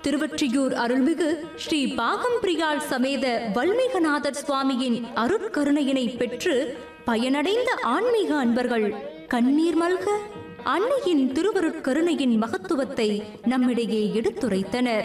திருவொற்றியூர் அருள்மிகு ஸ்ரீ பாகம்பிரியாள் சமேத வல்மீகநாதர் சுவாமியின் அருட்கருணையினை பெற்று பயனடைந்த ஆன்மீக அன்பர்கள் கண்ணீர் மல்க அன்னையின் திருவருட்கருணையின் மகத்துவத்தை நம்மிடையே எடுத்துரைத்தனர்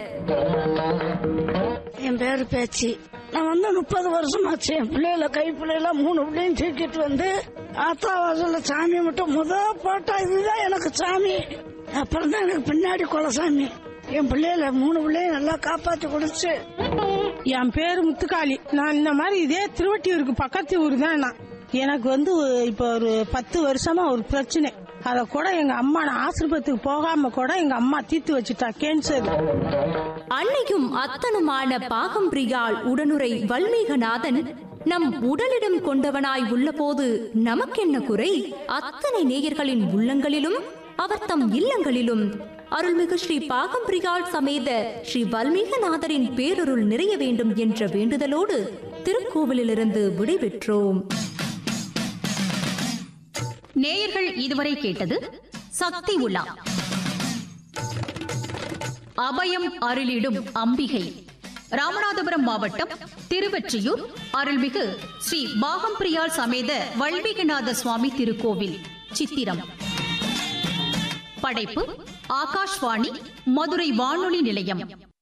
என் பேரு பேச்சு நான் வந்து முப்பது வருஷமாச்சு என் பிள்ளைகள கை பிள்ளைல மூணு பிள்ளையும் தூக்கிட்டு வந்து ஆத்தா வாசல்ல சாமி மட்டும் முத போட்டா இதுதான் எனக்கு சாமி அப்புறம் தான் எனக்கு பின்னாடி குலசாமி என் பிள்ளைகள மூணு பிள்ளையும் நல்லா காப்பாத்தி கொடுத்து என் பேரு முத்துக்காளி நான் இந்த மாதிரி இதே திருவட்டியூருக்கு பக்கத்து ஊர் தான் நான் எனக்கு வந்து இப்போ ஒரு பத்து வருஷமா ஒரு பிரச்சனை அத கூட எங்க அம்மா நான் ஆசிரமத்துக்கு போகாம கூட எங்க அம்மா தீர்த்து வச்சுட்டா கேன்சர் அன்னையும் அத்தனுமான பாகம்பிரியாள் உடனுரை வல்மீகநாதன் நம் உடலிடம் கொண்டவனாய் உள்ளபோது நமக்கென்ன குறை அத்தனை நேயர்களின் உள்ளங்களிலும் அவர் தம் இல்லங்களிலும் அருள்மிகு ஸ்ரீ பாகம்பிரியாள் சமேத ஸ்ரீ வல்மீகநாதரின் பேரருள் நிறைய வேண்டும் என்ற வேண்டுதலோடு திருக்கோவிலிலிருந்து விடைபெற்றோம் நேயர்கள் இதுவரை கேட்டது சக்தி உலா அபயம் அருளிடும் அம்பிகை ராமநாதபுரம் மாவட்டம் திருவெற்றியூர் அருள்மிகு ஸ்ரீ பாகம்பிரியாள் சமேத வல்மீகநாத சுவாமி திருக்கோவில் சித்திரம் படைப்பு ஆகாஷ்வாணி மதுரை வானொலி நிலையம்